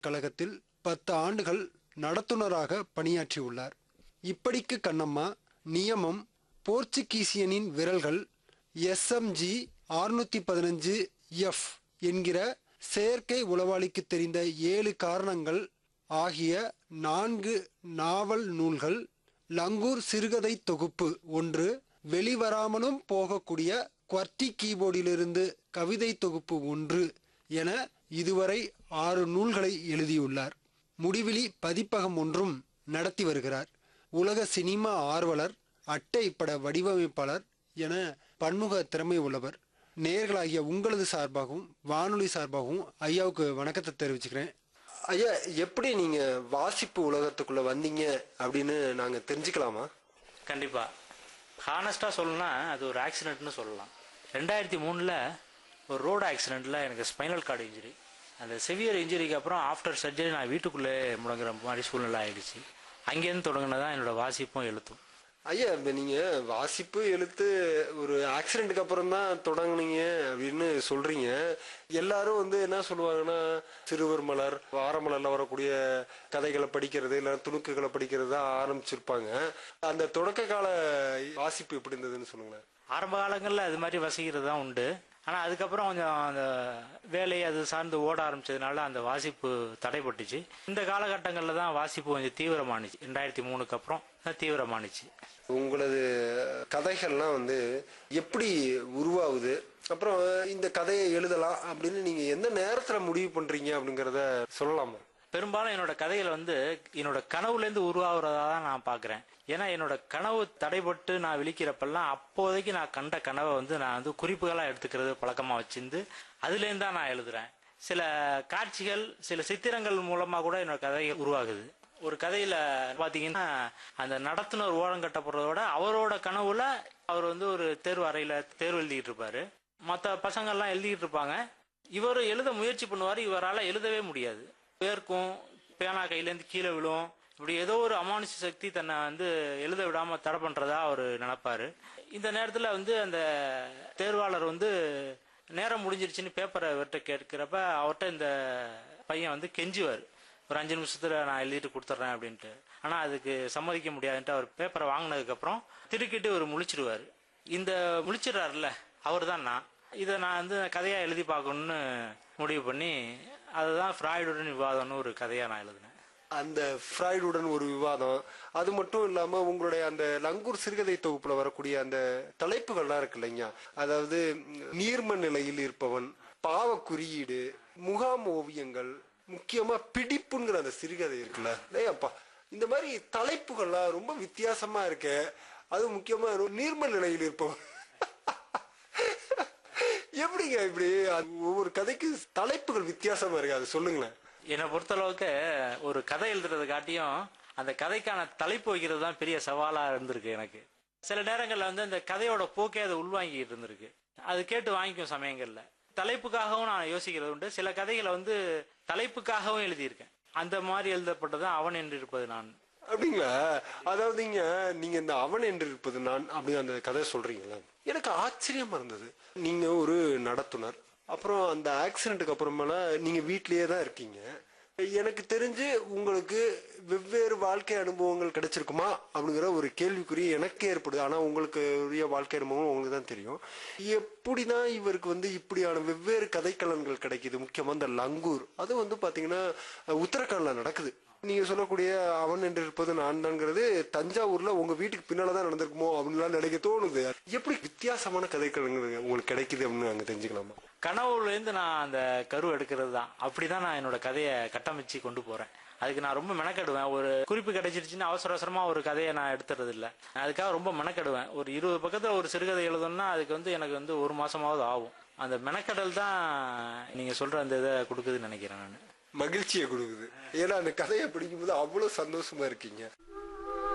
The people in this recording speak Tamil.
கழகத்தில் பத்து ஆண்டுகள் நடத்துனராக பணியாற்றியுள்ளார் இப்படிக்கு கண்ணம்மா நியமம் போர்ச்சுகீசியனின் விரல்கள் எஸ்எம்ஜி அறுநூத்தி பதினஞ்சு எஃப் என்கிற செயற்கை உளவாளிக்கு தெரிந்த ஏழு காரணங்கள் ஆகிய நான்கு நாவல் நூல்கள் லங்கூர் சிறுகதை தொகுப்பு ஒன்று வெளிவராமலும் போகக்கூடிய குவர்ட்டி கீபோர்டிலிருந்து கவிதை தொகுப்பு ஒன்று என இதுவரை ஆறு நூல்களை எழுதியுள்ளார் முடிவிலி பதிப்பகம் ஒன்றும் நடத்தி வருகிறார் உலக சினிமா ஆர்வலர் அட்டை பட வடிவமைப்பாளர் என பன்முக திறமை உள்ளவர் நேர்களாகிய உங்களது சார்பாகவும் வானொலி சார்பாகவும் ஐயாவுக்கு வணக்கத்தை தெரிவிச்சுக்கிறேன் ஐயா எப்படி நீங்க வாசிப்பு உலகத்துக்குள்ள வந்தீங்க அப்படின்னு நாங்க தெரிஞ்சுக்கலாமா கண்டிப்பாக ஹானஸ்ட்டாக சொல்லணும்னா அது ஒரு ஆக்சிடென்ட்னு சொல்லலாம் ரெண்டாயிரத்தி மூணில் ஒரு ரோடு ஆக்சிடெண்ட்டில் எனக்கு ஸ்பைனல் கார்டு இன்ஜுரி அந்த சிவியர் இன்ஜுரிக்கு அப்புறம் ஆஃப்டர் சர்ஜரி நான் வீட்டுக்குள்ளே முடங்குற மாதிரி சூழ்நிலை ஆயிடுச்சு அங்கேருந்து தொடங்கினதான் என்னோட வாசிப்பும் எழுத்தும் ஐயா இப்ப நீங்க வாசிப்பு எழுத்து ஒரு ஆக்சிடென்ட்டுக்கு அப்புறம் தான் தொடங்குனீங்க அப்படின்னு சொல்றீங்க எல்லாரும் வந்து என்ன சொல்லுவாங்கன்னா சிறுவர் மலர் வாரமலர்ல வரக்கூடிய கதைகளை படிக்கிறது இல்ல துணுக்குகளை படிக்கிறது தான் ஆரம்பிச்சிருப்பாங்க அந்த தொடக்க கால வாசிப்பு எப்படி இருந்ததுன்னு சொல்லுங்களேன் ஆரம்ப காலங்களில் அது மாதிரி வசிக்கிறது தான் உண்டு ஆனால் அதுக்கப்புறம் கொஞ்சம் அந்த வேலை அது சார்ந்து ஓட ஆரம்பிச்சதுனால அந்த வாசிப்பு தடைப்பட்டுச்சு இந்த காலகட்டங்களில் தான் வாசிப்பு கொஞ்சம் தீவிரமானுச்சு ரெண்டாயிரத்தி மூணுக்கு அப்புறம் தான் தீவிரமானுச்சு உங்களது கதைகள்லாம் வந்து எப்படி உருவாகுது அப்புறம் இந்த கதையை எழுதலாம் அப்படின்னு நீங்க எந்த நேரத்துல முடிவு பண்றீங்க அப்படிங்கறத சொல்லலாமா பெரும்பாலும் என்னோட கதைகள் வந்து என்னோட கனவுலேருந்து உருவாகிறதா தான் நான் பார்க்குறேன் ஏன்னா என்னோட கனவு தடைபட்டு நான் விழிக்கிறப்பெல்லாம் அப்போதைக்கு நான் கண்ட கனவை வந்து நான் வந்து குறிப்புகளாக எடுத்துக்கிறது பழக்கமாக வச்சிருந்து அதுலேருந்து தான் நான் எழுதுறேன் சில காட்சிகள் சில சித்திரங்கள் மூலமாக கூட என்னோட கதை உருவாகுது ஒரு கதையில பாத்தீங்கன்னா அந்த நடத்துனர் ஓரம் கட்டப்படுறதோட அவரோட கனவுல அவர் வந்து ஒரு தேர்வு அறையில தேர்வு எழுதிட்டு இருப்பாரு மற்ற பசங்கள்லாம் எழுதிட்டு இருப்பாங்க இவர் எழுத முயற்சி பண்ணுவார் இவரால் எழுதவே முடியாது பேர்க்கும் பேனா கையிலேருந்து கீழே விழும் இப்படி ஏதோ ஒரு அமானுஷ சக்தி தன்னை வந்து எழுத விடாம தடை பண்றதா அவர் நினைப்பாரு இந்த நேரத்தில் வந்து அந்த தேர்வாளர் வந்து நேரம் முடிஞ்சிருச்சுன்னு பேப்பரை இவர்கிட்ட கேட்கிறப்ப அவர்கிட்ட இந்த பையன் வந்து கெஞ்சுவார் ஒரு அஞ்சு நிமிஷத்துல நான் எழுதிட்டு கொடுத்துட்றேன் அப்படின்ட்டு ஆனா அதுக்கு சம்மதிக்க முடியாதுன்ட்டு அவர் பேப்பரை வாங்கினதுக்கு அப்புறம் திருக்கிட்டு ஒரு முழிச்சிடுவார் இந்த முழிச்சிடுறாருல்ல அவர் தான் நான் இதை நான் வந்து கதையா எழுதி பார்க்கணும்னு முடிவு பண்ணி அதுதான் ஃப்ராய்டுடன் விவாதம்னு ஒரு கதையா நான் எழுதினேன் அந்த ஃப்ராய்டுடன் ஒரு விவாதம் அது மட்டும் இல்லாம உங்களுடைய அந்த லங்கூர் சிறுகதை தொகுப்புல வரக்கூடிய அந்த தலைப்புகள்லாம் இருக்கு இல்லைங்க அதாவது நீர்ம நிலையில் இருப்பவன் பாவ குறியீடு முகாம் ஓவியங்கள் முக்கியமா பிடிப்புங்கிற அந்த சிறுகதை இருக்குல்ல டேய் அப்பா இந்த மாதிரி தலைப்புகள்லாம் ரொம்ப வித்தியாசமா இருக்கு அது முக்கியமா நீர்ம நிலையில் இருப்பவன் எப்படிங்க இப்படி அது ஒவ்வொரு கதைக்கு தலைப்புகள் வித்தியாசமா இருக்கு அது சொல்லுங்களேன் என்னை பொறுத்தளவுக்கு ஒரு கதை எழுதுறதை காட்டியும் அந்த கதைக்கான தலைப்பு வைக்கிறது தான் பெரிய சவாலா இருந்திருக்கு எனக்கு சில நேரங்கள்ல வந்து அந்த கதையோட போக்கே அதை உள்வாங்கிட்டு இருந்திருக்கு அது கேட்டு வாங்கிக்கும் சமயங்கள்ல தலைப்புக்காகவும் நான் யோசிக்கிறது உண்டு சில கதைகளை வந்து தலைப்புக்காகவும் எழுதியிருக்கேன் அந்த மாதிரி எழுதப்பட்டதான் அவன் என்று இருப்பது நான் அப்படிங்களா அதாவதுங்க நீங்க இந்த அவன் என்று இருப்பது நான் அப்படி அந்த கதை சொல்றீங்களா எனக்கு ஆச்சரியமா இருந்தது நீங்க ஒரு நடத்துனர் அப்புறம் அந்த ஆக்சிடென்ட்டுக்கு அப்புறமேல நீங்க வீட்லயே தான் இருக்கீங்க எனக்கு தெரிஞ்சு உங்களுக்கு வெவ்வேறு வாழ்க்கை அனுபவங்கள் கிடைச்சிருக்குமா அப்படிங்கிற ஒரு கேள்விக்குறி எனக்கு ஏற்படுது ஆனா உங்களுக்கு உரிய வாழ்க்கை அனுபவம் உங்களுக்கு தான் தெரியும் எப்படிதான் இவருக்கு வந்து இப்படியான வெவ்வேறு கதைக்களன்கள் கிடைக்குது முக்கியமா இந்த லங்கூர் அது வந்து பாத்தீங்கன்னா உத்தரகாண்ட்ல நடக்குது நீங்க சொல்லக்கூடிய அவன் என்று இருப்பது நான் தான்ங்கிறது தஞ்சாவூர்ல உங்க வீட்டுக்கு பின்னாலதான் நடந்திருக்குமோ அப்படின்லாம் நினைக்க தோணுது எப்படி வித்தியாசமான கதைக்களங்கள் உங்களுக்கு கிடைக்குது அப்படின்னு நாங்க தெரிஞ்சுக்கலாமா கனவுலேருந்து நான் அந்த கரு எடுக்கிறது தான் அப்படிதான் நான் என்னோட கதையை கட்டமைச்சு கொண்டு போறேன் அதுக்கு நான் ரொம்ப மெனக்கெடுவேன் ஒரு குறிப்பு கிடைச்சிருச்சுன்னா அவசர அவசரமா ஒரு கதையை நான் எடுத்துறது இல்ல அதுக்காக ரொம்ப மெனக்கெடுவேன் ஒரு இருபது பக்கத்துல ஒரு சிறுகதை எழுதணும்னா அதுக்கு வந்து எனக்கு வந்து ஒரு மாசமாவது ஆகும் அந்த மெனக்கடல் தான் நீங்க சொல்ற அந்த இதை கொடுக்குதுன்னு நினைக்கிறேன் நான் மகிழ்ச்சியை கொடுக்குது ஏன்னா அந்த கதையை படிக்கும்போது அவ்வளவு சந்தோஷமா இருக்கீங்க